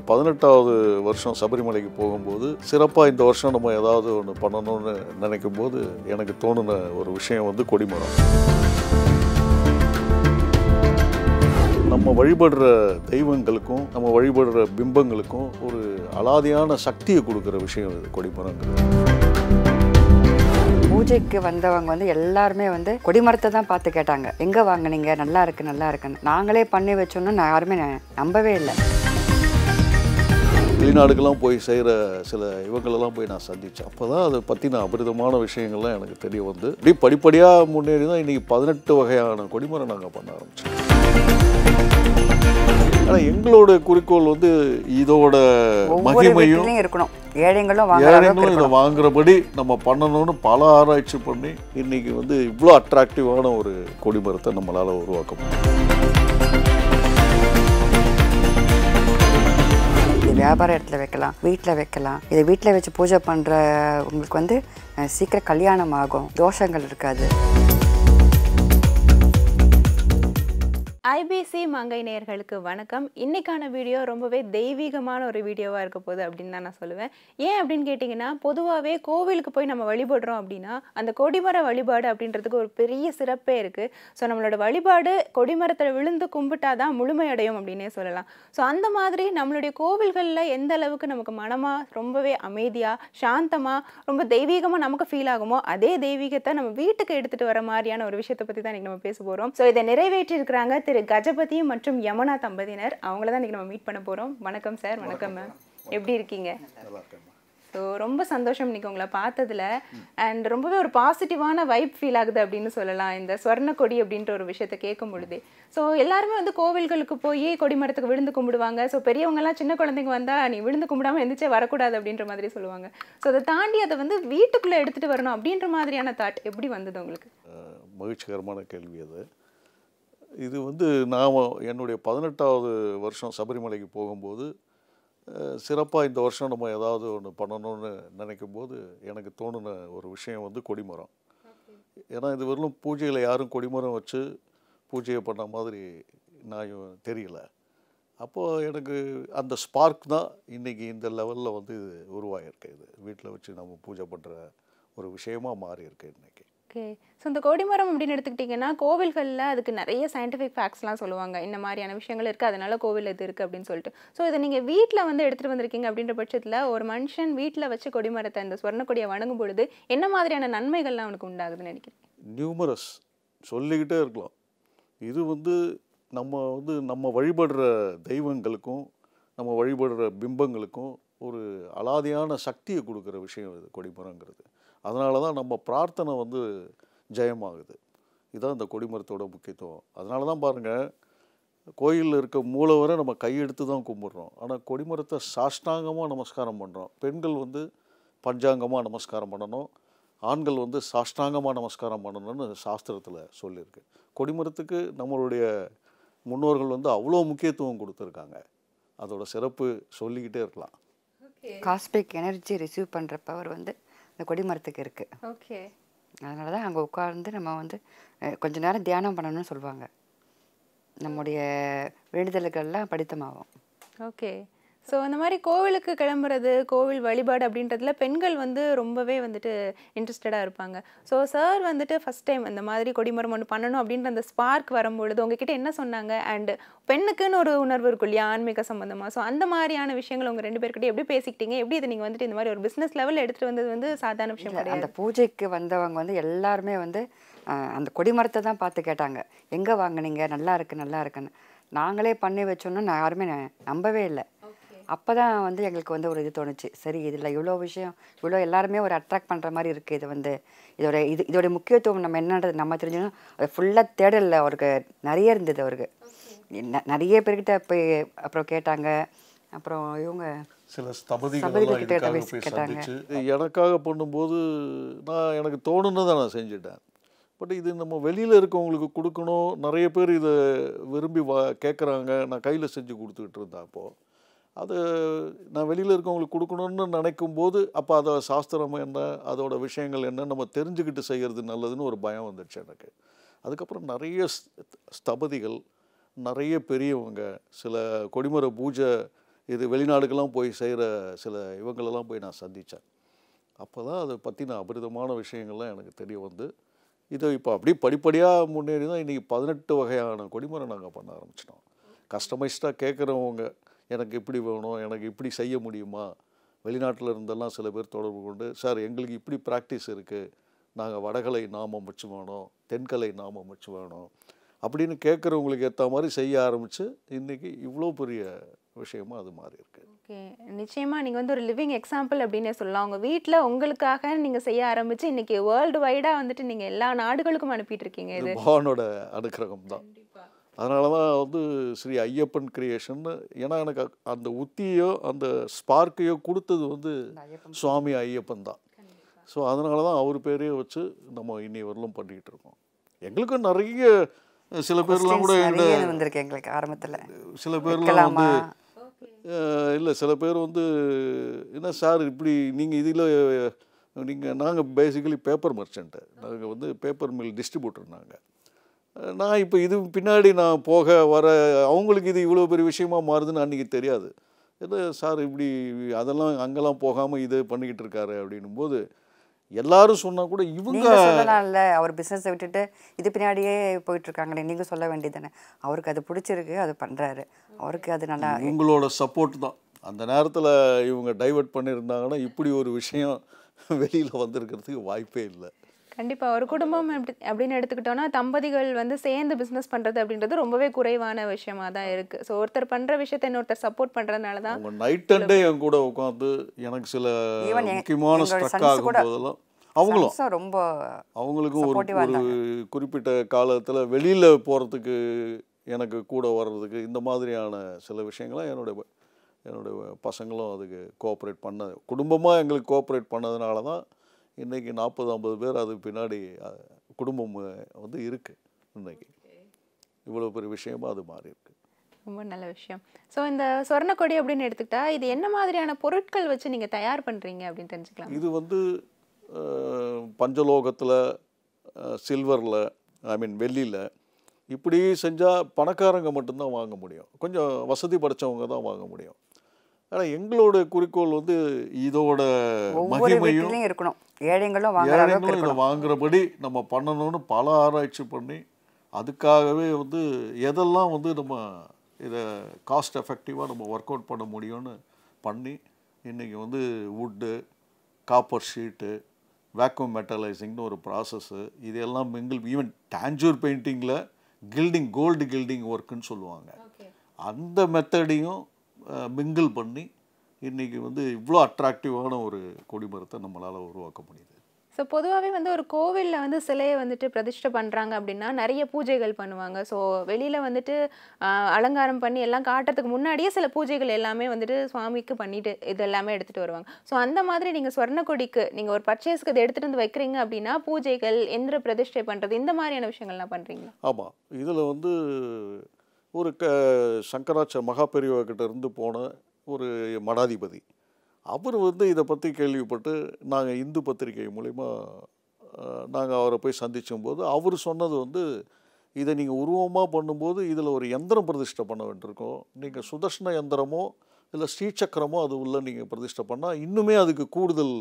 பதினெட்டாவது வருஷம் சபரிமலைக்கு போகும்போது சிறப்பாக இந்த வருஷம் நம்ம ஏதாவது ஒன்று பண்ணணும்னு நினைக்கும் போது எனக்கு தோணுன ஒரு விஷயம் வந்து கொடிமரம் நம்ம வழிபடுற தெய்வங்களுக்கும் நம்ம வழிபடுற பிம்பங்களுக்கும் ஒரு அலாதியான சக்தியை கொடுக்குற விஷயம் இது கொடிமரங்கிறது பூஜைக்கு வந்தவங்க வந்து எல்லாருமே வந்து கொடிமரத்தை தான் பார்த்து கேட்டாங்க எங்கே வாங்குனீங்க நல்லா இருக்கு நல்லா இருக்குன்னு நாங்களே பண்ணி வச்சோன்னு நான் யாருமே ந- நம்பவே இல்லை வெளிநாடுக்கெல்லாம் போய் செய்கிற சில இவங்களெல்லாம் போய் நான் சந்தித்தேன் அப்போ தான் அதை பற்றின அபரிதமான விஷயங்கள்லாம் எனக்கு தெரிய வந்து இப்படி படிப்படியாக முன்னேறி தான் இன்றைக்கி பதினெட்டு வகையான கொடிமரம் நாங்கள் பண்ண ஆரம்பித்தோம் ஆனால் எங்களோட குறிக்கோள் வந்து இதோட ஒவ்வொரு மகிமையும் வீட்லையும் இருக்கணும் ஏழைங்களும் வாங்குற அளவுக்கு ஏழைங்களும் இதை இருக்கணும் வாங்குறபடி நம்ம பண்ணணும்னு பல ஆராய்ச்சி பண்ணி இன்னைக்கு வந்து இவ்வளோ அட்ராக்டிவான ஒரு கொடிமரத்தை நம்மளால் உருவாக்க முடியும் இது வியாபார இடத்துல வைக்கலாம் வீட்டில் வைக்கலாம் இதை வீட்டில் வச்சு பூஜை பண்ணுற உங்களுக்கு வந்து அஹ், சீக்கிரம் கல்யாணம் ஆகும் தோஷங்கள் இருக்காது ஐபிசி மங்கை நேயர்களுக்கு வணக்கம் இன்னைக்கான வீடியோ ரொம்பவே தெய்வீகமான ஒரு வீடியோவாக இருக்க போகுது அப்படின்னு தான் நான் சொல்லுவேன் ஏன் அப்படின்னு கேட்டிங்கன்னா பொதுவாகவே கோவிலுக்கு போய் நம்ம வழிபடுறோம் அப்படின்னா அந்த கொடிமர வழிபாடு அப்படின்றதுக்கு ஒரு பெரிய சிறப்பே இருக்குது ஸோ நம்மளோட வழிபாடு கொடிமரத்தில் விழுந்து கும்பிட்டா தான் முழுமையடையும் அப்படின்னே சொல்லலாம் ஸோ அந்த மாதிரி நம்மளுடைய கோவில்களில் எந்த அளவுக்கு நமக்கு மனமாக ரொம்பவே அமைதியாக சாந்தமாக ரொம்ப தெய்வீகமாக நமக்கு ஃபீல் ஆகுமோ அதே தெய்வீகத்தை நம்ம வீட்டுக்கு எடுத்துகிட்டு வர மாதிரியான ஒரு விஷயத்தை பற்றி தான் இன்றைக்கி நம்ம பேச போகிறோம் ஸோ இதை நிறைவேற்றி இருக்கிறாங்க திரு கஜபதி மற்றும் யமுனா தம்பதியினர் அவங்கள தான் இன்றைக்கி நம்ம மீட் பண்ண போகிறோம் வணக்கம் சார் வணக்கம் மேம் எப்படி இருக்கீங்க ஸோ ரொம்ப சந்தோஷம் இன்னைக்கு உங்களை பார்த்ததுல அண்ட் ரொம்பவே ஒரு பாசிட்டிவான வைப் ஃபீல் ஆகுது அப்படின்னு சொல்லலாம் இந்த ஸ்வர்ண கொடி அப்படின்ற ஒரு விஷயத்தை கேட்கும் பொழுதே ஸோ எல்லாருமே வந்து கோவில்களுக்கு போய் கொடிமரத்துக்கு விழுந்து கும்பிடுவாங்க ஸோ பெரியவங்கலாம் சின்ன குழந்தைங்க வந்தா நீ விழுந்து கும்பிடாம எந்திரிச்சே வரக்கூடாது அப்படின்ற மாதிரி சொல்லுவாங்க ஸோ அதை தாண்டி அதை வந்து வீட்டுக்குள்ளே எடுத்துட்டு வரணும் அப்படின்ற மாதிரியான தாட் எப்படி வந்தது உங்களுக்கு அஹ், மகிழ்ச்சிகரமான கேள்வி அது இது வந்து நான் என்னுடைய பதினெட்டாவது வருஷம் சபரிமலைக்கு போகும்போது சிறப்பாக இந்த வருஷம் நம்ம ஏதாவது ஒன்று பண்ணணும்னு நினைக்கும் போது எனக்கு தோணுன ஒரு விஷயம் வந்து கொடிமரம் ஏன்னா இது வரலும் பூஜையில் யாரும் கொடிமரம் வச்சு பூஜையை பண்ண மாதிரி நான் யோ- தெரியல அப்போது எனக்கு அந்த ஸ்பார்க் தான் இன்றைக்கி இந்த லெவலில் வந்து இது உருவாகிருக்கு இது வீட்டில் வச்சு நம்ம பூஜை பண்ணுற ஒரு விஷயமா மாறி இருக்கு இன்னைக்கு ஓகே ஸோ இந்த கொடிமரம் அப்படின்னு எடுத்துக்கிட்டிங்கன்னா கோவில்களில் அதுக்கு நிறைய சயின்டிஃபிக் ஃபேக்ட்ஸ்லாம் சொல்லுவாங்க இந்த மாதிரியான விஷயங்கள் இருக்குது அதனால கோவில் இது இருக்குது அப்படின்னு சொல்லிட்டு ஸோ இதை நீங்கள் வீட்டில் வந்து எடுத்துகிட்டு வந்திருக்கீங்க அப்படின்ற பட்சத்தில் ஒரு மனுஷன் வீட்டில் வச்சு கொடிமரத்தை இந்த ஸ்வர்ண கொடியை வணங்கும் பொழுது என்ன மாதிரியான நன்மைகள்லாம் அவனுக்கு உண்டாகுதுன்னு நினைக்கிறேன் நியூமரஸ் சொல்லிக்கிட்டே இருக்கலாம் இது வந்து நம்ம வந்து நம்ம வழிபடுற தெய்வங்களுக்கும் நம்ம வழிபடுற பிம்பங்களுக்கும் ஒரு அலாதியான சக்தியை கொடுக்குற விஷயம் இது கொடிமரங்கிறது அதனால தான் நம்ம பிரார்த்தனை வந்து ஜெயமாகுது இதுதான் இந்த கொடிமரத்தோட முக்கியத்துவம் அதனால தான் பாருங்கள் கோயிலில் இருக்க மூலவரை நம்ம கையெடுத்து தான் கும்பிட்றோம் ஆனால் கொடிமரத்தை சாஷ்டாங்கமாக நமஸ்காரம் பண்ணுறோம் பெண்கள் வந்து பஞ்சாங்கமாக நமஸ்காரம் பண்ணணும் ஆண்கள் வந்து சாஷ்டாங்கமாக நமஸ்காரம் பண்ணணும்னு சாஸ்திரத்தில் சொல்லியிருக்கு கொடிமரத்துக்கு நம்மளுடைய முன்னோர்கள் வந்து அவ்வளோ முக்கியத்துவம் கொடுத்துருக்காங்க அதோட சிறப்பு சொல்லிக்கிட்டே இருக்கலாம் காஸ்பிக் எனர்ஜி ரிசீவ் பண்ணுற பவர் வந்து இந்த கொடிமரத்துக்கு இருக்குது ஓகே அதனால தான் அங்கே உட்கார்ந்து நம்ம வந்து அஹ், கொஞ்ச நேரம் தியானம் பண்ணணும்னு சொல்லுவாங்க நம்முடைய வேண்டுதல்கள்லாம் படித்தமாகும் ஓகே ஸோ இந்த மாதிரி கோவிலுக்கு கிளம்புறது கோவில் வழிபாடு அப்படின்றதுல பெண்கள் வந்து ரொம்பவே வந்துட்டு இன்ட்ரெஸ்டடாக இருப்பாங்க ஸோ சார் வந்துட்டு ஃபஸ்ட் டைம் இந்த மாதிரி கொடிமரம் ஒன்று பண்ணணும் அப்படின்ற அந்த ஸ்பார்க் வரும்பொழுது உங்ககிட்ட என்ன சொன்னாங்க அண்ட் பெண்ணுக்குன்னு ஒரு உணர்வு இருக்கும் இல்லையா ஆன்மீக சம்மந்தமாக ஸோ அந்த மாதிரியான விஷயங்கள் உங்கள் ரெண்டு பேர்கிட்ட எப்படி பேசிக்கிட்டீங்க எப்படி இதை நீங்கள் வந்துட்டு இந்த மாதிரி ஒரு பிஸ்னஸ் லெவலில் எடுத்துகிட்டு வந்தது வந்து சாதாரண விஷயம் இல்ல, கிடையாது அந்த பூஜைக்கு வந்தவங்க வந்து எல்லாருமே வந்து அஹ், அந்த கொடிமரத்தை தான் பார்த்து கேட்டாங்க எங்கே வாங்குனீங்க நல்லா இருக்கு நல்லா இருக்குன்னு நாங்களே பண்ணி வச்சோன்னு நான் யாருமே ந- நம்பவே இல்லை அப்போ தான் வந்து எங்களுக்கு வந்து ஒரு இது தோணுச்சு சரி இதில் இவ்வளோ விஷயம் இவ்வளோ எல்லாருமே ஒரு அட்ராக்ட் பண்ணுற மாதிரி இருக்குது இது வந்து இதோட இது இதோட முக்கியத்துவம் நம்ம என்னன்றது நம்ம தெரிஞ்சோன்னா ஃபுல்லாக தேடல அவருக்கு நிறைய இருந்தது அவருக்கு ந- நிறைய பேர்கிட்ட போய் அப்புறம் கேட்டாங்க அப்புறம் இவங்க சில ஸ்தபதிகள் ஸ்தபதிகள் எல்லாம் கிட்ட இதுக்காக பேசி போய் கேட்டாங்க. சந்திச்சு எனக்காக பண்ணும்போது நான் எனக்கு தோணுனதை நான் செஞ்சுட்டேன் பட் இது நம்ம வெளியில் இருக்கவங்களுக்கு கொடுக்கணும் நிறைய பேர் இதை விரும்பி வா கேட்குறாங்க நான் கையில் செஞ்சு கொடுத்துக்கிட்டு இருந்தேன் அப்போது அது நான் வெளியில் இருக்கவங்களுக்கு கொடுக்கணும்னு நினைக்கும் போது அப்போ அதை சாஸ்திரம் என்ன அதோட விஷயங்கள் என்ன நம்ம தெரிஞ்சுக்கிட்டு செய்கிறது நல்லதுன்னு ஒரு பயம் வந்துடுச்சு எனக்கு அதுக்கப்புறம் நிறைய ஸ்- ஸ்தபதிகள் நிறைய பெரியவங்க சில கொடிமர பூஜை இது வெளிநாடுக்கெல்லாம் போய் செய்கிற சில இவங்களெல்லாம் போய் நான் சந்தித்தேன் அப்போ தான் அதை பற்றின அபரிதமான விஷயங்கள்லாம் எனக்கு தெரிய வந்து இதை இப்போ அப்படியே படிப்படியாக முன்னேறி தான் இன்றைக்கி பதினெட்டு வகையான கொடிமரம் நாங்கள் பண்ண ஆரம்பிச்சிட்டோம் கஸ்டமைஸ்டாக கேட்குறவங்க எனக்கு இப்படி வேணும் எனக்கு இப்படி செய்ய முடியுமா வெளிநாட்டில் இருந்தெல்லாம் சில பேர் தொடர்பு கொண்டு சார் எங்களுக்கு இப்படி ப்ராக்டிஸ் இருக்குது நாங்கள் வடகலை நாமம் வச்சு வேணும் தென்கலை நாமம் வச்சு வேணும் அப்படின்னு கேட்குறவங்களுக்கு ஏற்ற மாதிரி செய்ய ஆரம்பித்து இன்றைக்கி இவ்வளோ பெரிய விஷயமா அது மாறி இருக்கு ஓகே நிச்சயமா நீங்க வந்து ஒரு லிவிங் எக்ஸாம்பிள் அப்படின்னே சொல்லலாம் உங்க வீட்ல உங்களுக்காக நீங்க செய்ய ஆரம்பிச்சு இன்னைக்கு வேர்ல்டு வைடா வந்துட்டு நீங்க எல்லா நாடுகளுக்கும் அனுப்பிட்டு இருக்கீங்க இது இது பகவானோட அனுக்கிரகம் தான் அதனால தான் வந்து ஸ்ரீ ஐயப்பன் கிரியேஷன் ஏன்னா எனக்கு அ- அந்த உத்தியோ அந்த ஸ்பார்க்கையோ கொடுத்தது வந்து ஐயப்பன் சுவாமி ஐயப்பன் தான் ஸோ அதனால தான் அவர் பேரையே வச்சு நம்ம இன்னி வரலும் பண்ணிக்கிட்டு இருக்கோம் எங்களுக்கும் நிறைய சில பேர்லாம் கூட Questions இந்த நிறைய வந்திருக்கு எங்களுக்கு ஆரம்பத்துல சில பேர்லாம் வைக்கலாமா வந்து இல்லை சில பேர் வந்து என்ன சார் இப்படி நீங்கள் இதில் நீங்கள் நாங்கள் பேசிக்கலி பேப்பர் மர்ச்சன்ட்டு நாங்கள் வந்து பேப்பர் மில் டிஸ்ட்ரிபியூட்டர் நாங்கள் நான் இப்போ இது பின்னாடி நான் போக வர அவங்களுக்கு இது இவ்வளோ பெரிய விஷயமா மாறுதுன்னு அன்றைக்கி தெரியாது இல்லை சார் இப்படி அதெல்லாம் அங்கெல்லாம் போகாமல் இது பண்ணிக்கிட்டு இருக்காரு அப்படின்னும் போது எல்லாரும் சொன்னால் கூட இவங்க நீங்க சொல்லலாம்ல அவர் பிசினஸை விட்டுட்டு இது பின்னாடியே போயிட்டு இருக்காங்களே நீங்க சொல்ல வேண்டியதானே அவருக்கு அது பிடிச்சிருக்கு அது பண்றாரு அவருக்கு அது நல்லா உங்களோட சப்போர்ட் தான் அந்த நேரத்தில் இவங்க டைவர்ட் பண்ணியிருந்தாங்கன்னா இப்படி ஒரு விஷயம் வெளியில் வந்திருக்கிறதுக்கு வாய்ப்பே இல்லை கண்டிப்பா ஒரு குடும்பம் அப்படி- அப்படின்னு எடுத்துக்கிட்டோம்னா தம்பதிகள் வந்து சேர்ந்து பிசினஸ் பண்றது அப்படின்றது ரொம்பவே குறைவான விஷயமா தான் இருக்கு ஸோ ஒருத்தர் பண்ற விஷயத்தை இன்னொருத்தர் சப்போர்ட் பண்றதுனால தான் அவங்க நைட் அண்ட் டே என் கூட உட்காந்து எனக்கு சில Even எ- முக்கியமான எங்களோட ஸ்ட்ரக் sons ஆகும் கூட போதெல்லாம் அவங்களும் Sons உம் ரொம்ப அவங்களுக்கும் ஒரு supportive-ஆ ஒரு குறிப்பிட்ட காலத்தில் வெளியில் போகிறதுக்கு எனக்கு கூட வர்றதுக்கு இந்த மாதிரியான சில விஷயங்கள்லாம் என்னுடைய என்னுடைய பசங்களும் அதுக்கு கோஆப்ரேட் பண்ண குடும்பமாக எங்களுக்கு கோஆப்ரேட் பண்ணதுனால தான் இன்றைக்கி நாற்பது ஐம்பது பேர் அதுக்கு பின்னாடி அஹ், குடும்பம் அஹ், வந்து இருக்குது இன்னைக்கு இவ்வளோ பெரிய விஷயமா அது மாறி இருக்கு ரொம்ப நல்ல விஷயம் ஸோ இந்த சொர்ணக்கொடி அப்படின்னு எடுத்துக்கிட்டா இது என்ன மாதிரியான பொருட்கள் வச்சு நீங்க தயார் பண்றீங்க அப்படின்னு தெரிஞ்சுக்கலாம் இது வந்து பஞ்சலோகத்தில் சில்வரில் ஐ மீன் வெள்ளியில் இப்படி செஞ்சால் பணக்காரங்க மட்டும்தான் வாங்க முடியும் கொஞ்சம் வசதி படைச்சவங்க தான் வாங்க முடியும் ஆனால் எங்களோட குறிக்கோள் வந்து இதோட ஒவ்வொரு மகிமையும் வீட்டிலையும் இருக்கணும் ஏழைங்களும் வாங்குற அளவுக்கு ஏழைங்களும் இதை இருக்கணும் வாங்குறபடி நம்ம பண்ணணும்னு பல ஆராய்ச்சி பண்ணி அதுக்காகவே வந்து எதெல்லாம் வந்து நம்ம இதை காஸ்ட் எஃபெக்டிவாக நம்ம ஒர்க் அவுட் பண்ண முடியும்னு பண்ணி இன்றைக்கி வந்து வுட்டு காப்பர் ஷீட்டு வேக்யூம் மெட்டலைசிங்னு ஒரு ப்ராசஸ்ஸு இதெல்லாம் மிங்கிள் ஈவன் டேஞ்சூர் பெயிண்டிங்கில் கில்டிங் கோல்டு கில்டிங் ஒர்க்குன்னு சொல்லுவாங்க அந்த மெத்தடையும் மிங்கிள் பண்ணி இன்றைக்கி வந்து இவ்வளோ அட்ராக்டிவான ஒரு கொடிமரத்தை நம்மளால் உருவாக்க முடியுது ஸோ பொதுவாகவே வந்து ஒரு கோவிலில் வந்து சிலையை வந்துட்டு பிரதிஷ்டை பண்ணுறாங்க அப்படின்னா நிறைய பூஜைகள் பண்ணுவாங்க ஸோ வெளியில் வந்துட்டு ஆஹ், அலங்காரம் பண்ணி எல்லாம் காட்டுறதுக்கு முன்னாடியே சில பூஜைகள் எல்லாமே வந்துட்டு சுவாமிக்கு பண்ணிட்டு இது எல்லாமே எடுத்துகிட்டு வருவாங்க ஸோ அந்த மாதிரி நீங்கள் சொர்ணக்கொடிக்கு நீங்கள் ஒரு பர்ச்சேஸ்க்கு இதை எடுத்துகிட்டு வந்து வைக்கிறீங்க அப்படின்னா பூஜைகள் எந்திர பிரதிஷ்டை பண்ணுறது இந்த மாதிரியான விஷயங்கள்லாம் பண்ணுறீங்களா ஆமாம் இதில் வந்து ஒரு க சங்கராச்ச மகாபெரிவா கிட்ட இருந்து போன ஒரு மடாதிபதி அவர் வந்து இதை பற்றி கேள்விப்பட்டு நாங்கள் இந்து பத்திரிகை மூலிமா நாங்கள் அவரை போய் சந்திச்சும்போது அவர் சொன்னது வந்து இதை நீங்கள் உருவமாக பண்ணும்போது இதில் ஒரு எந்திரம் பிரதிஷ்டை பண்ண வேண்டியிருக்கும் நீங்கள் சுதர்ஷன எந்திரமோ இல்லை ஸ்ரீசக்கரமோ அது உள்ள நீங்கள் பிரதிஷ்டை பண்ணால் இன்னுமே அதுக்கு கூடுதல்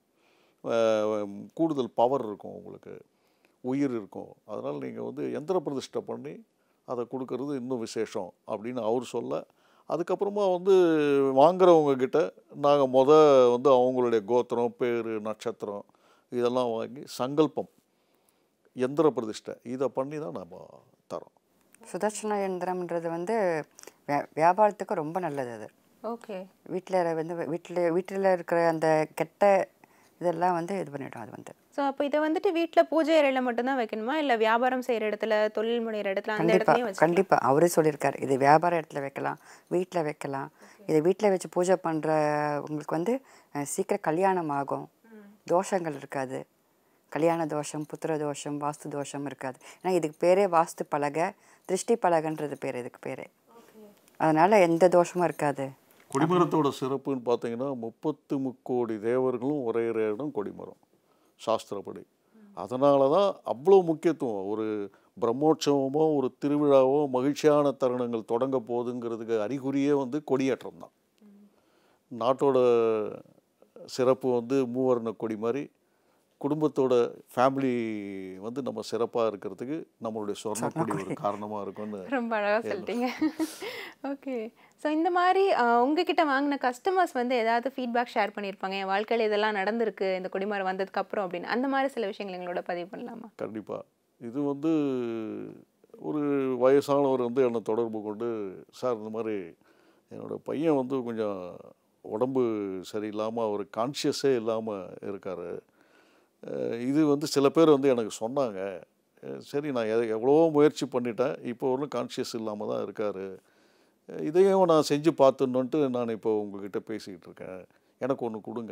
அஹ், கூடுதல் பவர் இருக்கும் உங்களுக்கு உயிர் இருக்கும் அதனால் நீங்கள் வந்து எந்திர பிரதிஷ்டை பண்ணி அதை கொடுக்கறது இன்னும் விசேஷம் அப்படின்னு அவர் சொல்ல அதுக்கப்புறமா வந்து வாங்குறவங்க கிட்ட நாங்கள் முத வந்து அவங்களுடைய கோத்திரம் பேர் நட்சத்திரம் இதெல்லாம் வாங்கி சங்கல்பம் எந்திர பிரதிஷ்டை இதை பண்ணி தான் நம்ம தரோம் சுதர்ஷன யந்திரம்ன்றது வந்து வே- வியாபாரத்துக்கு ரொம்ப நல்லது அது ஓகே வீட்டில் வந்து வீட்டில் வீட்டில் இருக்கிற அந்த கெட்ட இதெல்லாம் வந்து இது பண்ணிடும் அது வந்து ஸோ அப்போ இதை வந்துட்டு வீட்டில் பூஜை அறையில் மட்டும்தான் வைக்கணுமா இல்லை வியாபாரம் செய்கிற இடத்துல தொழில் முனைகிற இடத்துல அந்த கண்டிப்பாக இடத்துலையும் வச்சு கண்டிப்பாக அவரே சொல்லியிருக்காரு இது வியாபார இடத்துல வைக்கலாம் வீட்டில் வைக்கலாம் இதை வீட்டில் வச்சு பூஜை பண்ணுறவங்களுக்கு வந்து அஹ், சீக்கிரம் கல்யாணம் ஆகும் தோஷங்கள் இருக்காது கல்யாண தோஷம் புத்திர தோஷம் வாஸ்து தோஷம் இருக்காது ஏன்னா இதுக்கு பேரே வாஸ்து பலகை திருஷ்டி பலகைன்றது பேர் இதுக்கு பேரே அதனால் எந்த தோஷமும் இருக்காது கொடிமரத்தோட சிறப்புன்னு பார்த்தீங்கன்னா முப்பத்து முக்கோடி தேவர்களும் ஒரே இடம் கொடிமரம் சாஸ்திரப்படி அதனால தான் அவ்வளோ முக்கியத்துவம் ஒரு பிரம்மோற்சவமோ ஒரு திருவிழாவோ மகிழ்ச்சியான தருணங்கள் தொடங்க போகுதுங்கிறதுக்கு அறிகுறியே வந்து கொடியேற்றம் தான் நாட்டோட சிறப்பு வந்து மூவர்ண கொடி மாதிரி குடும்பத்தோட ஃபேமிலி வந்து நம்ம சிறப்பாக இருக்கிறதுக்கு நம்மளுடைய சொர்ணக்கொடி ஒரு காரணமாக இருக்கும்னு ரொம்ப அழகாக சொல்லிட்டீங்க ஓகே ஸோ இந்த மாதிரி ஆஹ், உங்ககிட்ட வாங்கின கஸ்டமர்ஸ் வந்து ஏதாவது ஃபீட்பேக் ஷேர் பண்ணியிருப்பாங்க என் வாழ்க்கையில் இதெல்லாம் நடந்திருக்கு இந்த கொடிமரம் வந்ததுக்கு அப்புறம் அப்படின்னு அந்த மாதிரி சில விஷயங்கள் எங்களோட பதிவு பண்ணலாமா கண்டிப்பாக இது வந்து ஒரு வயசானவர் வந்து என்னை தொடர்பு கொண்டு சார் இந்த மாதிரி என்னோடய பையன் வந்து கொஞ்சம் உடம்பு சரியில்லாமல் அவர் கான்ஷியஸே இல்லாமல் இருக்கார் இது வந்து சில பேர் வந்து எனக்கு சொன்னாங்க அஹ் சரி நான் எ- எவ்வளவோ முயற்சி பண்ணிட்டேன் இப்போ ஒன்றும் கான்ஷியஸ் இல்லாமல் தான் இருக்கார் இதையும் நான் செஞ்சு பார்த்துன்னுட்டு நான் இப்போ உங்ககிட்ட பேசிக்கிட்டு இருக்கேன் எனக்கு ஒன்று கொடுங்க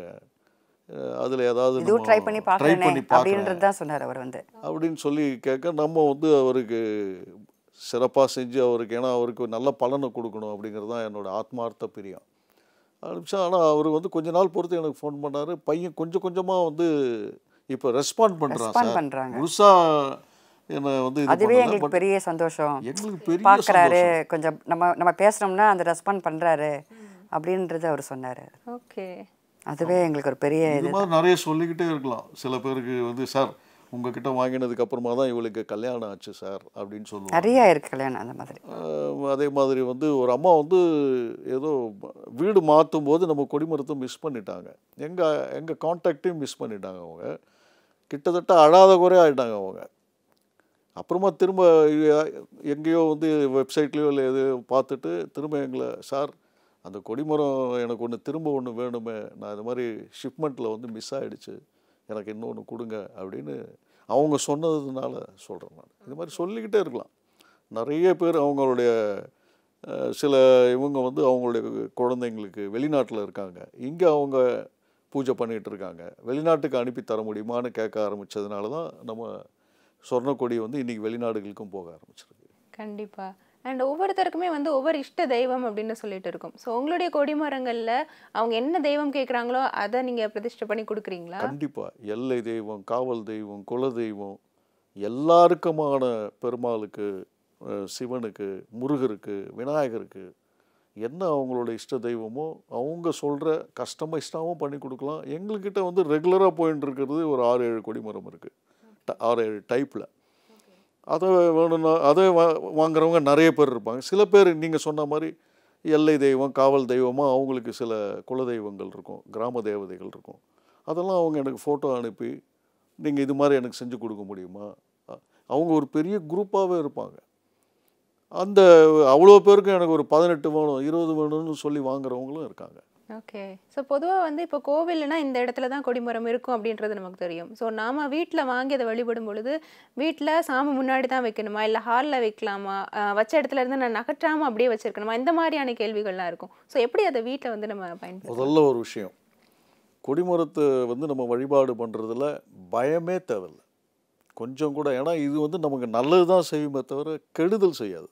அதில் ஏதாவது இதுவும் ட்ரை பண்ணி ட்ரை பார்க்குறேனே பண்ணி பார்க்குறேன் அப்படின்றது தான் சொன்னார் அவர் வந்து அப்படின்னு சொல்லி கேட்க நம்ம வந்து அவருக்கு சிறப்பாக செஞ்சு அவருக்கு ஏன்னா அவருக்கு நல்ல பலனை கொடுக்கணும் அப்படிங்கிறது தான் என்னோட ஆத்மார்த்த பிரியம் அனுப்பிச்சா ஆனால் அவர் வந்து கொஞ்ச நாள் பொறுத்து எனக்கு ஃபோன் பண்ணார் பையன் கொஞ்சம் கொஞ்சமாக வந்து இப்போ ரெஸ்பாண்ட் பண்ணுறான் ரெஸ்பாண்ட் சார் பண்றாங்க முழுசாக என்னை வந்து இது அதுவே பண்ணல எங்களுக்கு பட் பெரிய சந்தோஷம் எங்களுக்கு பெரிய பார்க்குறாரு சந்தோஷம் கொஞ்சம் நம்ம நம்ம பேசுனோம்னா அந்த ரெஸ்பாண்ட் பண்றாரு அப்படின்றது அவர் சொன்னார் ஓகே அதுவே எங்களுக்கு ஒரு பெரிய இது மாதிரி நிறைய சொல்லிக்கிட்டே இருக்கலாம் சில பேருக்கு வந்து சார் உங்ககிட்ட வாங்கினதுக்கு அப்புறமா தான் இவளுக்கு கல்யாணம் ஆச்சு சார் அப்படின்னு சொல்லுவாங்க நிறைய இருக்கு கல்யாணம் அந்த மாதிரி ஆஹ் அதே மாதிரி வந்து ஒரு அம்மா வந்து ஏதோ வீடு மாற்றும் போது நம்ம கொடிமரத்தை மிஸ் பண்ணிட்டாங்க எங்கள் எங்கள் கான்டாக்டையும் மிஸ் பண்ணிட்டாங்க அவங்க கிட்டத்தட்ட அழாத குறைய ஆயிட்டாங்க அவங்க அப்புறமா திரும்ப எ- எங்கேயோ வந்து வெப்சைட்லேயோ இல்லை எது பார்த்துட்டு திரும்ப எங்களை சார் அந்த கொடிமரம் எனக்கு ஒன்று திரும்ப ஒன்று வேணுமே நான் இது மாதிரி ஷிப்மெண்ட்டில் வந்து மிஸ் ஆயிடுச்சு எனக்கு இன்னொன்று கொடுங்க அப்படின்னு அவங்க சொன்னதுனால சொல்கிறேன் நான் இது மாதிரி சொல்லிக்கிட்டே இருக்கலாம் நிறைய பேர் அவங்களுடைய அஹ், சில இவங்க வந்து அவங்களுடைய குழந்தைங்களுக்கு வெளிநாட்டில் இருக்காங்க இங்கே அவங்க பூஜை பண்ணிகிட்டு இருக்காங்க வெளிநாட்டுக்கு அனுப்பி தர முடியுமான்னு கேட்க ஆரம்பித்ததுனால தான் நம்ம சொர்ணக்கொடி வந்து இன்றைக்கி வெளிநாடுகளுக்கும் போக ஆரம்பிச்சிருக்கு கண்டிப்பா அண்ட் ஒவ்வொருத்தருக்குமே வந்து ஒவ்வொரு இஷ்ட தெய்வம் அப்படின்னு சொல்லிட்டு இருக்கும் ஸோ உங்களுடைய கொடிமரங்கள்ல அவங்க என்ன தெய்வம் கேட்குறாங்களோ அதை நீங்க பிரதிஷ்டை பண்ணி கொடுக்குறீங்களா கண்டிப்பாக எல்லை தெய்வம் காவல் தெய்வம் குல தெய்வம் எல்லாருக்குமான பெருமாளுக்கு அஹ், சிவனுக்கு முருகருக்கு விநாயகருக்கு என்ன அவங்களோட இஷ்ட தெய்வமோ அவங்க சொல்கிற கஸ்டமைஸ்டாகவும் பண்ணி கொடுக்கலாம் எங்கள்கிட்ட வந்து ரெகுலராக போயின்னு இருக்கிறது ஒரு ஆறு ஏழு கொடிமரம் இருக்குது ஆறு ஏழு டைப்பில் அதை வேணும்னா அதை வா வாங்குறவங்க நிறைய பேர் இருப்பாங்க சில பேர் நீங்கள் சொன்ன மாதிரி எல்லை தெய்வம் காவல் தெய்வமாக அவங்களுக்கு சில குல தெய்வங்கள் இருக்கும் கிராம தேவதைகள் இருக்கும் அதெல்லாம் அவங்க எனக்கு ஃபோட்டோ அனுப்பி நீங்கள் இது மாதிரி எனக்கு செஞ்சு கொடுக்க முடியுமா அ- அவங்க ஒரு பெரிய குரூப்பாகவே இருப்பாங்க அந்த அவ்வளோ பேருக்கும் எனக்கு ஒரு பதினெட்டு வேணும் இருபது வேணும்னு சொல்லி வாங்குறவங்களும் இருக்காங்க ஓகே ஸோ பொதுவாக வந்து இப்போ கோவில்னா இந்த இடத்துல தான் கொடிமரம் இருக்கும் அப்படின்றது நமக்கு தெரியும் ஸோ நாம வீட்டில் வாங்கி அதை வழிபடும் பொழுது வீட்டில் சாமி முன்னாடி தான் வைக்கணுமா இல்லை ஹாலில் வைக்கலாமா அஹ் வச்ச இடத்துல இருந்து நான் நகற்றாமல் அப்படியே வச்சிருக்கணுமா இந்த மாதிரியான கேள்விகள்லாம் இருக்கும் ஸோ எப்படி அதை வீட்டில் வந்து நம்ம பயன்படுத்தலாம் முதல்ல ஒரு விஷயம் கொடிமரத்தை வந்து நம்ம வழிபாடு பண்ணுறதுல பயமே தேவையில்லை கொஞ்சம் கூட ஏன்னா இது வந்து நமக்கு நல்லது தான் செய்யுமே தவிர கெடுதல் செய்யாது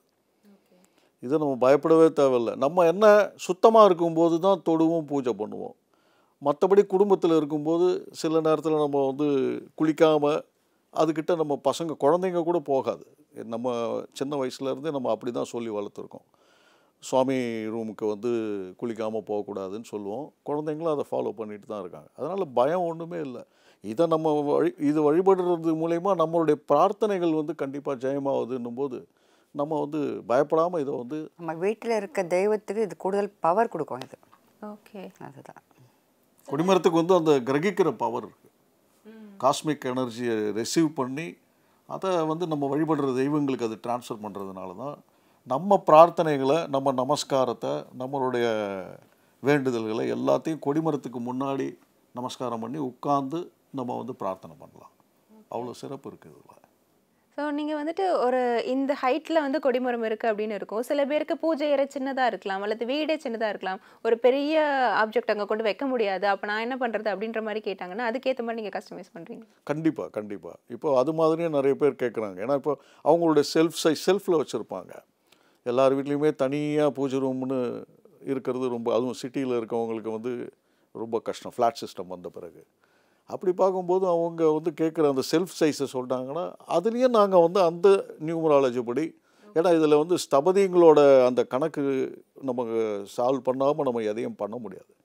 இதை நம்ம பயப்படவே தேவையில்லை நம்ம என்ன சுத்தமாக இருக்கும்போது தான் தொடுவோம் பூஜை பண்ணுவோம் மற்றபடி குடும்பத்தில் இருக்கும்போது சில நேரத்தில் நம்ம வந்து குளிக்காமல் அதுக்கிட்ட நம்ம பசங்க குழந்தைங்க கூட போகாது நம்ம சின்ன வயசுலேருந்தே நம்ம அப்படி தான் சொல்லி வளர்த்துருக்கோம் சுவாமி ரூமுக்கு வந்து குளிக்காமல் போகக்கூடாதுன்னு சொல்லுவோம் குழந்தைங்களும் அதை ஃபாலோ பண்ணிட்டு தான் இருக்காங்க அதனால் பயம் ஒன்றுமே இல்லை இதை நம்ம வழி இது வழிபடுறது மூலயமா நம்மளுடைய பிரார்த்தனைகள் வந்து கண்டிப்பாக ஜெயமாகுதுன்னும் போது நம்ம வந்து பயப்படாமல் இதை வந்து நம்ம வீட்டில் இருக்க தெய்வத்துக்கு இது கூடுதல் பவர் கொடுக்கும் இது ஓகே அதுதான் கொடிமரத்துக்கு வந்து அந்த கிரகிக்கிற பவர் இருக்குது காஸ்மிக் எனர்ஜியை ரிசீவ் பண்ணி அதை வந்து நம்ம வழிபடுற தெய்வங்களுக்கு அது ட்ரான்ஸ்ஃபர் பண்ணுறதுனால தான் நம்ம பிரார்த்தனைகளை நம்ம நமஸ்காரத்தை நம்மளுடைய வேண்டுதல்களை எல்லாத்தையும் கொடிமரத்துக்கு முன்னாடி நமஸ்காரம் பண்ணி உட்கார்ந்து நம்ம வந்து பிரார்த்தனை பண்ணலாம் அவ்வளோ சிறப்பு இருக்குது இதில் ஸோ நீங்கள் வந்துட்டு ஒரு இந்த ஹைட்டில் வந்து கொடிமரம் இருக்குது அப்படின்னு இருக்கும் சில பேருக்கு பூஜை அறை சின்னதாக இருக்கலாம் அல்லது வீடே சின்னதாக இருக்கலாம் ஒரு பெரிய ஆப்ஜெக்ட் அங்கே கொண்டு வைக்க முடியாது அப்போ நான் என்ன பண்ணுறது அப்படின்ற மாதிரி கேட்டாங்கன்னா அதுக்கேற்ற மாதிரி நீங்கள் கஸ்டமைஸ் பண்ணுறீங்க கண்டிப்பாக கண்டிப்பாக இப்போ அது மாதிரியே நிறைய பேர் கேட்குறாங்க ஏன்னா இப்போ அவங்களுடைய செல்ஃப் சைஸ் செல்ஃபில் வச்சுருப்பாங்க எல்லார் வீட்லேயுமே தனியாக பூஜை ரூம்னு இருக்கிறது ரொம்ப அதுவும் சிட்டியில் இருக்கவங்களுக்கு வந்து ரொம்ப கஷ்டம் ஃப்ளாட் சிஸ்டம் வந்த பிறகு அப்படி பார்க்கும்போது அவங்க வந்து கேட்குற அந்த செல்ஃப் சைஸை சொல்லிட்டாங்கன்னா அதுலேயே நாங்கள் வந்து அந்த நியூமராலஜி படி ஏன்னா இதில் வந்து ஸ்தபதிங்களோட அந்த கணக்கு நமக்கு சால்வ் பண்ணாமல் நம்ம எதையும் பண்ண முடியாது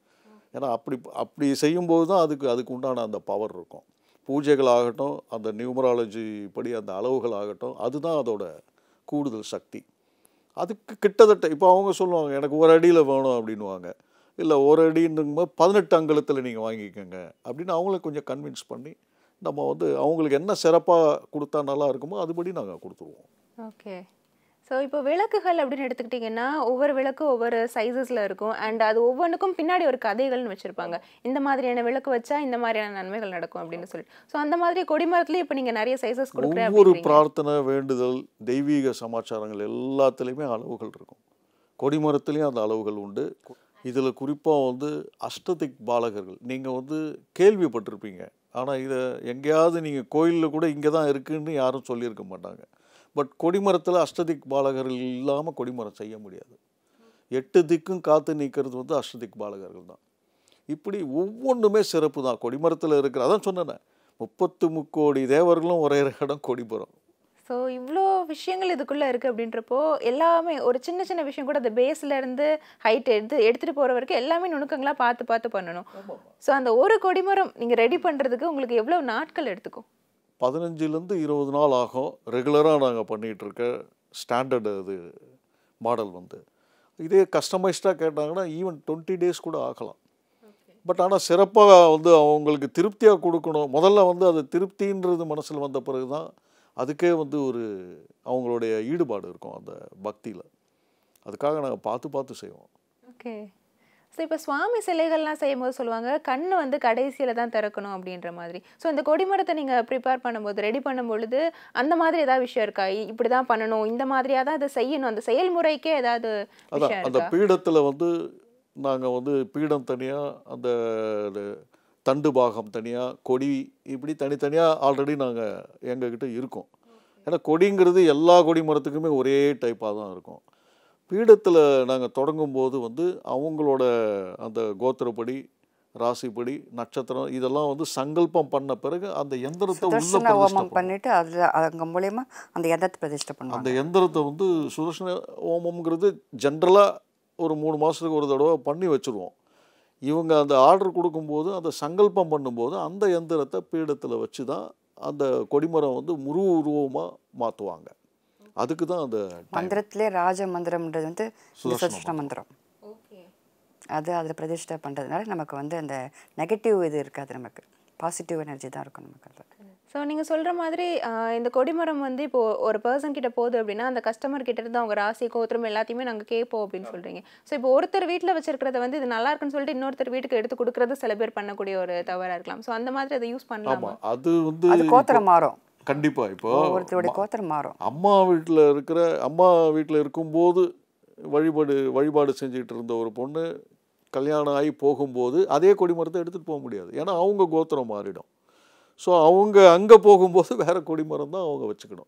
ஏன்னா அப்படி அப்படி செய்யும்போது தான் அதுக்கு அதுக்கு உண்டான அந்த பவர் இருக்கும் பூஜைகள் ஆகட்டும் அந்த நியூமராலஜி படி அந்த அளவுகள் ஆகட்டும் அதுதான் அதோட கூடுதல் சக்தி அதுக்கு கிட்டத்தட்ட இப்போ அவங்க சொல்லுவாங்க எனக்கு ஒரு அடியில் வேணும் அப்படின்னுவாங்க இல்லை ஒரு அடின்னும்போது பதினெட்டு அங்குலத்தில் நீங்கள் வாங்கிக்கோங்க அப்படின்னு அவங்கள கொஞ்சம் கன்வின்ஸ் பண்ணி நம்ம வந்து அவங்களுக்கு என்ன சிறப்பாக கொடுத்தா நல்லா இருக்குமோ அதுபடி நாங்கள் கொடுத்துருவோம் ஓகே ஸோ இப்போ விளக்குகள் அப்படின்னு எடுத்துக்கிட்டிங்கன்னா ஒவ்வொரு விளக்கு ஒவ்வொரு சைஸஸில் இருக்கும் அண்ட் அது ஒவ்வொன்றுக்கும் பின்னாடி ஒரு கதைகள்னு வச்சுருப்பாங்க இந்த மாதிரியான விளக்கு வச்சா இந்த மாதிரியான நன்மைகள் நடக்கும் அப்படின்னு சொல்லி ஸோ அந்த மாதிரி கொடிமரத்துலேயும் இப்போ நீங்கள் நிறைய சைஸஸ் கொடுக்குறேன் ஒவ்வொரு அப்படின்றீங்க பிரார்த்தனை வேண்டுதல் தெய்வீக சமாச்சாரங்கள் எல்லாத்துலேயுமே அளவுகள் இருக்கும் கொடிமரத்துலேயும் அந்த அளவுகள் உண்டு இதில் குறிப்பாக வந்து அஷ்டதிக் பாலகர்கள் நீங்கள் வந்து கேள்விப்பட்டிருப்பீங்க ஆனால் இதை எங்கேயாவது நீங்கள் கோயிலில் கூட இங்கே தான் இருக்குன்னு யாரும் சொல்லியிருக்க மாட்டாங்க பட் கொடிமரத்தில் அஷ்டதிக் பாலகர்கள் இல்லாமல் கொடிமரம் செய்ய முடியாது எட்டு திக்கும் காத்து நிற்கிறது வந்து அஷ்டதிக் பாலகர்கள் தான் இப்படி ஒவ்வொன்றுமே சிறப்பு தான் கொடிமரத்தில் இருக்கிற அதான் சொன்னேனே முப்பத்து முக்கோடி தேவர்களும் ஒரே இடம் கொடிமரம் ஸோ இவ்வளோ விஷயங்கள் இதுக்குள்ளே இருக்குது அப்படின்றப்போ எல்லாமே ஒரு சின்ன சின்ன விஷயம் கூட அந்த பேஸ்ல இருந்து ஹைட் எடுத்து எடுத்துகிட்டு போகிற வரைக்கும் எல்லாமே நுணுக்கங்களா பார்த்து பார்த்து பண்ணணும் ஸோ அந்த ஒரு கொடிமரம் நீங்கள் ரெடி பண்ணுறதுக்கு உங்களுக்கு எவ்வளோ நாட்கள் எடுத்துக்கும் பதினஞ்சுலேருந்து இருபது நாள் ஆகும் ரெகுலராக நாங்கள் பண்ணிகிட்டு இருக்க ஸ்டாண்டர்டு அது மாடல் வந்து இதே கஸ்டமைஸ்டாக கேட்டாங்கன்னா ஈவன் டுவெண்ட்டி டேஸ் கூட ஆகலாம் பட் ஆனால் சிறப்பாக வந்து அவங்களுக்கு திருப்தியாக கொடுக்கணும் முதல்ல வந்து அது திருப்தின்றது மனசில் வந்த பிறகு தான் அதுக்கே வந்து ஒரு அவங்களுடைய ஈடுபாடு இருக்கும் அந்த பக்தியில் அதுக்காக நாங்கள் பார்த்து பார்த்து செய்வோம் ஓகே ஸோ இப்போ சுவாமி சிலைகள்லாம் செய்யும்போது சொல்லுவாங்க கண்ணு வந்து கடைசியில் தான் திறக்கணும் அப்படின்ற மாதிரி ஸோ இந்த கொடிமரத்தை நீங்கள் ப்ரிப்பேர் பண்ணும்போது ரெடி பண்ணும்பொழுது அந்த மாதிரி ஏதாவது விஷயம் இருக்கா இ- இப்படி தான் பண்ணணும் இந்த மாதிரியாக தான் அதை செய்யணும் அந்த செயல்முறைக்கே ஏதாவது அதான் விஷயம் அந்த இருக்கா பீடத்தில் வந்து நாங்கள் வந்து பீடம் தனியாக அந்த அது தண்டு பாகம் தனியாக கொடி இப்படி தனித்தனியாக ஆல்ரெடி நாங்கள் எங்ககிட்ட இருக்கோம் ஏன்னா கொடிங்கிறது எல்லா கொடி மரத்துக்குமே ஒரே டைப்பாக தான் இருக்கும் பீடத்தில் நாங்கள் தொடங்கும்போது வந்து அவங்களோட அந்த கோத்திரப்படி ராசிப்படி நட்சத்திரம் இதெல்லாம் வந்து சங்கல்பம் பண்ண பிறகு அந்த எந்திரத்தை உள்ள சுதர்சன பிரதிஷ்டை ஹோமம் பண்ணுவோம். பண்ணிட்டு அதில் அவங்க மூலியமா அந்த எண்ணத்தை பிரதிஷ்டை அந்த பண்ணுவாங்க எந்திரத்தை வந்து சுதர்சன ஹோமம்ங்கிறது ஜென்ரலாக ஒரு மூணு மாதத்துக்கு ஒரு தடவை பண்ணி வச்சுருவோம் இவங்க அந்த ஆர்டர் கொடுக்கும்போது அந்த சங்கல்பம் பண்ணும்போது அந்த எந்திரத்தை பீடத்தில் வச்சு தான் அந்த கொடிமரம் வந்து முரு உருவமாக மாற்றுவாங்க அதுக்கு தான் அந்த time. மந்திரத்திலே ராஜ மந்திரம்ன்றது வந்து இந்த சுதர்சன சுதர்சன மந்திரம் ஓகே அது அதில் பிரதிஷ்டை பண்ணுறதுனால நமக்கு வந்து அந்த நெகட்டிவ் இது இருக்காது நமக்கு பாசிட்டிவ் எனர்ஜி தான் இருக்கும் நமக்கு அதில் ஸோ நீங்கள் சொல்கிற மாதிரி ஆஹ், இந்த கொடிமரம் வந்து இப்போ ஒரு பர்சன் கிட்ட போகுது அப்படின்னா அந்த கஸ்டமர் கிட்ட இருந்து அவங்க ராசி கோத்திரம் எல்லாத்தையுமே நாங்கள் கேட்போம் அப்படின்னு சொல்கிறீங்க ஸோ இப்போ ஒருத்தர் வீட்டில் வச்சிருக்கிறத வந்து இது நல்லா இருக்குன்னு சொல்லிட்டு இன்னொருத்தர் வீட்டுக்கு எடுத்து கொடுக்கறது சில பேர் பண்ணக்கூடிய ஒரு தவறாக இருக்கலாம் ஸோ அந்த மாதிரி அதை யூஸ் பண்ணலாமா ஆமாம் அது வந்து அது கோத்திரம் மாறும் கண்டிப்பாக இப்போ ஒவ்வொருத்தருடைய கோத்திரம் மாறும் அம்மா வீட்டில் இருக்கிற அம்மா வீட்டில் இருக்கும்போது வழிபாடு வழிபாடு செஞ்சுட்டு இருந்த ஒரு பொண்ணு கல்யாணம் ஆகி போகும்போது அதே கொடிமரத்தை எடுத்துகிட்டு போக முடியாது ஏன்னா அவங்க கோத்திரம் மாறிடும் ஸோ அவங்க அங்கே போகும்போது வேற கொடிமரம் தான் அவங்க வச்சுக்கணும்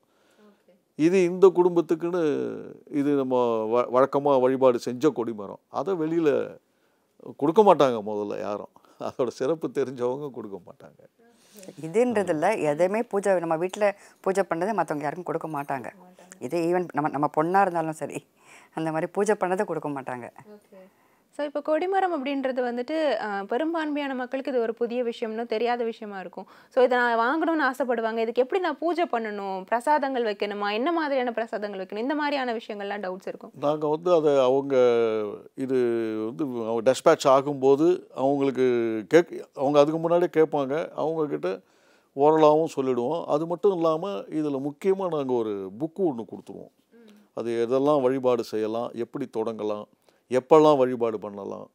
இது இந்த குடும்பத்துக்குன்னு இது நம்ம வ வழக்கமாக வழிபாடு செஞ்ச கொடிமரம் அதை வெளியில் கொடுக்க மாட்டாங்க முதல்ல யாரும் அதோட சிறப்பு தெரிஞ்சவங்க கொடுக்க மாட்டாங்க இதுன்றதில்ல எதையுமே பூஜை நம்ம வீட்டில் பூஜை பண்ணதை மற்றவங்க யாருக்கும் கொடுக்க மாட்டாங்க இதே ஈவன் நம்ம நம்ம பொண்ணாக இருந்தாலும் சரி அந்த மாதிரி பூஜை பண்ணதை கொடுக்க மாட்டாங்க ஸோ இப்போ கொடிமரம் அப்படின்றது வந்துட்டு ஆஹ், பெரும்பான்மையான மக்களுக்கு இது ஒரு புதிய விஷயம்னு தெரியாத விஷயமா இருக்கும் ஸோ இதை நான் வாங்கணும்னு ஆசைப்படுவாங்க இதுக்கு எப்படி நான் பூஜை பண்ணணும் பிரசாதங்கள் வைக்கணுமா என்ன மாதிரியான பிரசாதங்கள் வைக்கணும் இந்த மாதிரியான விஷயங்கள்லாம் டவுட்ஸ் இருக்கும் நாங்கள் வந்து அதை அவங்க இது வந்து அவங்க டெஸ்பேட்ச் ஆகும்போது அவங்களுக்கு கேக் அவங்க அதுக்கு முன்னாடியே கேட்பாங்க அவங்கக்கிட்ட ஓரலாகவும் சொல்லிடுவோம் அது மட்டும் இல்லாமல் இதில் முக்கியமாக நாங்கள் ஒரு புக்கு ஒன்று கொடுத்துருவோம் அது எதெல்லாம் வழிபாடு செய்யலாம் எப்படி தொடங்கலாம் எப்பெல்லாம் வழிபாடு பண்ணலாம்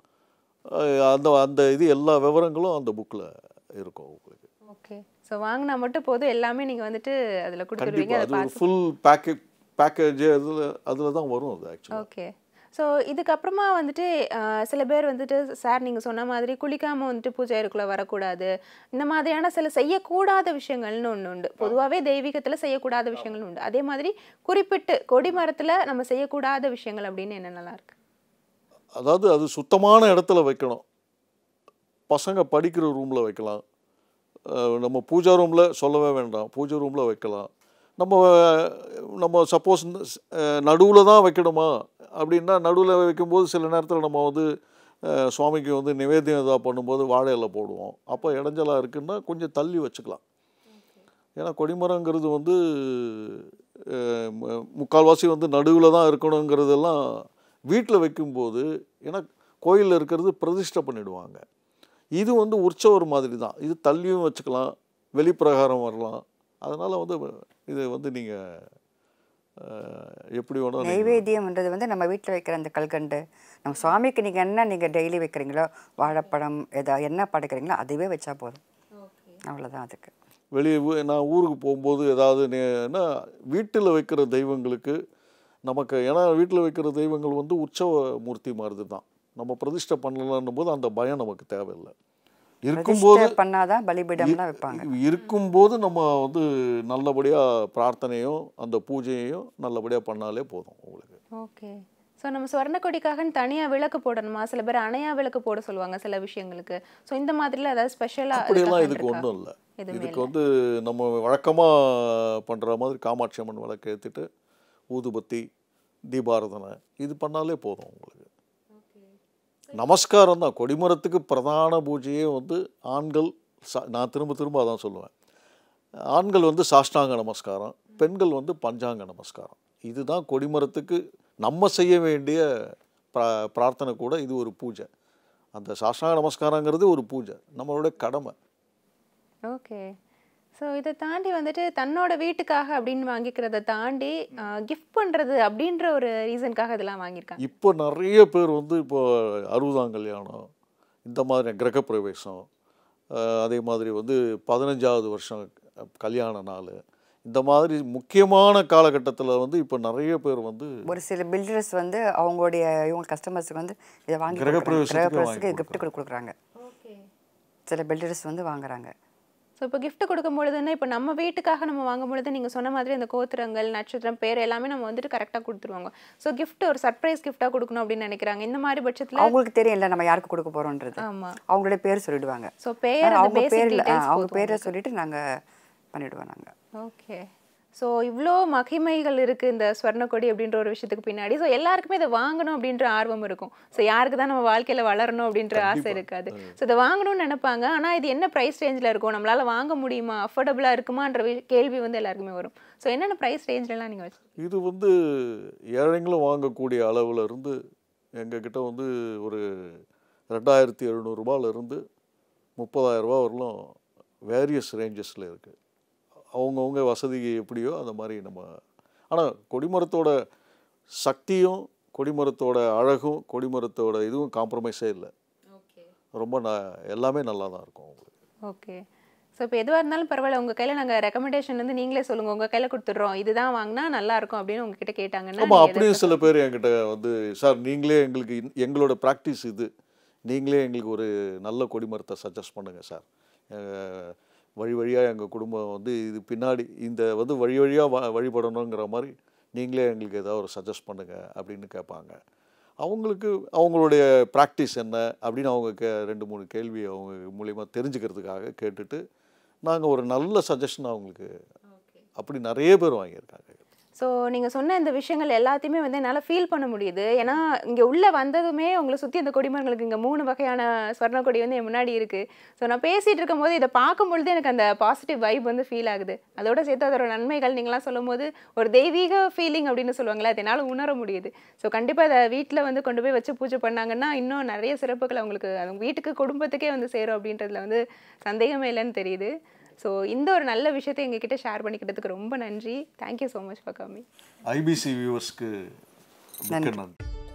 அஹ் அந்த அந்த இது எல்லா விவரங்களும் அந்த புக்கில் இருக்கும் உங்களுக்கு ஓகே ஸோ வாங்கினா மட்டும் போதும் எல்லாமே நீங்கள் வந்துட்டு அதில் கொடுத்துருவீங்க கண்டிப்பாக அதை அது ஒரு பார்த்து ஃபுல் பேக்கேஜ் பேக்கேஜ் அதில் அதில் தான் வரும் அது ஆக்சுவலாக ஓகே ஸோ இதுக்கப்புறமா வந்துட்டு ஆஹ், சில பேர் வந்துட்டு சார் நீங்கள் சொன்ன மாதிரி குளிக்காமல் வந்துட்டு பூஜை அறைக்குள்ளே வரக்கூடாது இந்த மாதிரியான சில செய்யக்கூடாத விஷயங்கள்னு ஒன்று உண்டு பொதுவாகவே தெய்வீகத்தில் செய்யக்கூடாத விஷயங்கள் உண்டு அதே மாதிரி குறிப்பிட்டு கொடிமரத்தில் நம்ம செய்யக்கூடாத விஷயங்கள் அப்படின்னு என்னென்னலாம் இருக்கு அதாவது அது சுத்தமான இடத்துல வைக்கணும் பசங்க படிக்கிற ரூமில் வைக்கலாம் அஹ் நம்ம பூஜா ரூமில் சொல்லவே வேண்டாம் பூஜை ரூமில் வைக்கலாம் நம்ம நம்ம சப்போஸ் நடுவில் தான் வைக்கணுமா அப்படின்னா நடுவில் வைக்கும்போது சில நேரத்தில் நம்ம வந்து அஹ், சுவாமிக்கு வந்து நிவேத்தியம் ஏதாவது பண்ணும்போது வாழை இலை போடுவோம் அப்போ இடைஞ்சலாக இருக்குன்னா கொஞ்சம் தள்ளி வச்சுக்கலாம் ஏன்னா கொடிமரங்கிறது வந்து அஹ், மு- முக்கால்வாசி வந்து நடுவில் தான் இருக்கணுங்கிறதெல்லாம் வீட்டில் வைக்கும்போது ஏன்னா கோயிலில் இருக்கிறது பிரதிஷ்டை பண்ணிடுவாங்க இது வந்து உற்சவர் மாதிரி தான் இது தள்ளியும் வச்சுக்கலாம் வெளிப்பிரகாரம் வரலாம் அதனால் வந்து இது வந்து நீங்கள் எப்படி வேணால் நீங்கள் நெய்வேத்தியம்ன்றது வந்து நம்ம வீட்டில் வைக்கிற அந்த கல்கண்டு நம்ம சுவாமிக்கு நீங்கள் என்ன நீங்கள் டெய்லி வைக்கிறீங்களோ வாழைப்பழம் எதா என்ன படைக்கிறீங்களோ அதுவே வச்சா போதும் அவ்வளோதான் அதுக்கு வெளியே ஊ- நான் ஊருக்கு போகும்போது ஏதாவது என்ன வீட்டில் வைக்கிற தெய்வங்களுக்கு நமக்கு ஏன்னா வீட்டில் வைக்கிற தெய்வங்கள் வந்து உற்சவ மூர்த்தி மாதிரி தான் நம்ம பிரதிஷ்டை பண்ணலான்னும் போது அந்த பயம் நமக்கு தேவையில்லை இருக்கும்போது பிரதிஷ்டை பண்ணாதான் பலிபீடம்லாம் வைப்பாங்க இருக்கும்போது நம்ம வந்து நல்லபடியாக பிரார்த்தனையும் அந்த பூஜையையும் நல்லபடியாக பண்ணாலே போதும் உங்களுக்கு ஓகே ஸோ நம்ம சொர்ணக்கொடிக்காக தனியாக விளக்கு போடணுமா சில பேர் அணையா விளக்கு போட சொல்லுவாங்க சில விஷயங்களுக்கு ஸோ இந்த மாதிரிலாம் ஏதாவது ஸ்பெஷலாக அப்படியெல்லாம் இதுக்கு ஒன்றும் இல்லை எதுவுமே இதுக்கு வந்து நம்ம வழக்கமாக பண்ணுற மாதிரி காமாட்சி அம்மன் விளக்கு ஏற்றிட்டு ஊதுபத்தி தீபாரதனை இது பண்ணாலே போதும் உங்களுக்கு நமஸ்காரம் தான் கொடிமரத்துக்கு பிரதான பூஜையே வந்து ஆண்கள் சா நான் திரும்ப திரும்ப அதான் சொல்லுவேன் ஆண்கள் வந்து சாஷ்டாங்க நமஸ்காரம் பெண்கள் வந்து பஞ்சாங்க நமஸ்காரம் இதுதான் கொடிமரத்துக்கு நம்ம செய்ய வேண்டிய பிரா பிரார்த்தனை கூட இது ஒரு பூஜை அந்த சாஷ்டாங்க நமஸ்காரங்கிறது ஒரு பூஜை நம்மளோட கடமை ஓகே ஸோ இதை தாண்டி வந்துட்டு தன்னோட வீட்டுக்காக அப்படின்னு வாங்கிக்கிறத தாண்டி கிஃப்ட் பண்ணுறது அப்படின்ற ஒரு ரீசனுக்காக இதெல்லாம் வாங்கியிருக்காங்க இப்போ நிறைய பேர் வந்து இப்போ அறுபதாம் கல்யாணம் இந்த மாதிரி கிரகப்பிரவேசம் அஹ், அதே மாதிரி வந்து பதினஞ்சாவது வருஷம் கல்யாண நாள் இந்த மாதிரி முக்கியமான காலகட்டத்தில் வந்து இப்போ நிறைய பேர் வந்து ஒரு சில பில்டர்ஸ் வந்து அவங்களுடைய இவங்க கஸ்டமர்ஸுக்கு வந்து இதை வாங்கி கிரகப்பிரவேசத்துக்கு கிரகப்பிரவேசத்துக்கு வாங்கி கிஃப்ட் கொடுக்குறாங்க ஓகே சில பில்டர்ஸ் வந்து வாங்குறாங்க ஸோ இப்போ gift கொடுக்கும் பொழுதுன்னா இப்போ நம்ம வீட்டுக்காக நம்ம வாங்கும் பொழுது நீங்கள் சொன்ன மாதிரி அந்த கோத்திரங்கள் நட்சத்திரம் பேர் எல்லாமே நம்ம வந்துட்டு கரெக்டாக கொடுத்துருவாங்க ஸோ gift ஒரு சர்ப்ரைஸ் கிஃப்டாக கொடுக்கணும் அப்படின்னு நினைக்கிறாங்க இந்த மாதிரி பட்சத்தில் அவங்களுக்கு தெரியல நம்ம யாருக்கு கொடுக்க போறோம்ன்றது ஆமா அவங்களுடைய பேர் சொல்லிடுவாங்க ஸோ பேர் அந்த அவங்க பேசிக் பேர்ல ஆ, டீடைல்ஸ் அவங்க பேரை சொல்லிட்டு நாங்க பண்ணிடுவோம் நாங்க ஓகே ஸோ இவ்வளோ மகிமைகள் இருக்குது இந்த ஸ்வர்ணக்கொடி அப்படின்ற ஒரு விஷயத்துக்கு பின்னாடி ஸோ எல்லாருக்குமே இதை வாங்கணும் அப்படின்ற ஆர்வம் இருக்கும் ஸோ யாருக்கு தான் நம்ம வாழ்க்கையில் வளரணும் அப்படின்ற ஆசை இருக்காது ஸோ இதை வாங்கணும்னு நினைப்பாங்க ஆனால் இது என்ன ப்ரைஸ் ரேஞ்சில் இருக்கும் நம்மளால் வாங்க முடியுமா அஃபோர்டபுளாக இருக்குமான்ற வி- கேள்வி வந்து எல்லாருக்குமே வரும் ஸோ என்னென்ன ப்ரைஸ் ரேஞ்சிலலாம் நீங்கள் வச்சு இது வந்து ஏழைங்களும் வாங்கக்கூடிய அளவில் இருந்து எங்ககிட்ட வந்து ஒரு ரெண்டாயிரத்தி எழுநூறுபாலேருந்து முப்பதாயிரரூபா வரலும் வேரியஸ் ரேஞ்சஸில் இருக்குது அவங்கவுங்க வசதி எப்படியோ அந்த மாதிரி நம்ம ஆனால் கொடிமரத்தோட சக்தியும் கொடிமரத்தோட அழகும் கொடிமரத்தோட இதுவும் காம்ப்ரமைஸே இல்லை ஓகே ரொம்ப ந எல்லாமே நல்லா தான் இருக்கும் உங்களுக்கு ஓகே ஸோ இப்போ எதுவாக இருந்தாலும் பரவாயில்ல உங்கள் கையில் நாங்கள் ரெக்கமெண்டேஷன் வந்து நீங்களே சொல்லுங்கள் உங்கள் கையில் கொடுத்துட்றோம் இதுதான் வாங்கினா நல்லா இருக்கும் அப்படின்னு உங்ககிட்ட கேட்டாங்கன்னா ஆமாம் நீங்க அப்படியும் சில பேர் என்கிட்ட வந்து சார் நீங்களே எங்களுக்கு இன்- எங்களோட ப்ராக்டிஸ் இது நீங்களே எங்களுக்கு ஒரு நல்ல கொடிமரத்தை சஜஸ்ட் பண்ணுங்கள் சார் அஹ், வழி வழியாக எங்கள் குடும்பம் வந்து இது பின்னாடி இந்த வந்து வழி வழியாக வ வழிபடணுங்கிற மாதிரி நீங்களே எங்களுக்கு ஏதாவது ஒரு சஜஸ்ட் பண்ணுங்கள் அப்படின்னு கேட்பாங்க அவங்களுக்கு அவங்களுடைய ப்ராக்டிஸ் என்ன அப்படின்னு அவங்க கே ரெண்டு மூணு கேள்வி அவங்க மூலிமா தெரிஞ்சுக்கிறதுக்காக கேட்டுட்டு நாங்கள் ஒரு நல்ல சஜஷன் அவங்களுக்கு அப்படி நிறைய பேர் வாங்கியிருக்காங்க ஸோ நீங்கள் சொன்ன இந்த விஷயங்கள் எல்லாத்தையுமே வந்து என்னால் ஃபீல் பண்ண முடியுது ஏன்னா இங்கே உள்ளே வந்ததுமே உங்களை சுற்றி இந்த கொடிமரங்களுக்கு இங்கே மூணு வகையான ஸ்வர்ண கொடி வந்து என் முன்னாடி இருக்குது ஸோ நான் பேசிகிட்டு இருக்கும்போது இதை பார்க்கும் பொழுது எனக்கு அந்த பாசிட்டிவ் வைப் வந்து ஃபீல் ஆகுது அதோட சேர்த்து அதோட நன்மைகள் நீங்களாம் சொல்லும்போது ஒரு தெய்வீக ஃபீலிங் அப்படின்னு சொல்லுவாங்களே அது என்னால் உணர முடியுது ஸோ கண்டிப்பாக அதை வீட்டில் வந்து கொண்டு போய் வச்சு பூஜை பண்ணாங்கன்னா இன்னும் நிறைய சிறப்புகள் அவங்களுக்கு அவங்க வீட்டுக்கு குடும்பத்துக்கே வந்து சேரும் அப்படின்றதுல வந்து சந்தேகமே இல்லைன்னு தெரியுது ஸோ இந்த ஒரு நல்ல விஷயத்தை எங்ககிட்ட ஷேர் பண்ணிக்கிட்டதுக்கு ரொம்ப நன்றி thank you so much for coming IPC வியூவர்ஸ்க்கு மிக்க நன்றி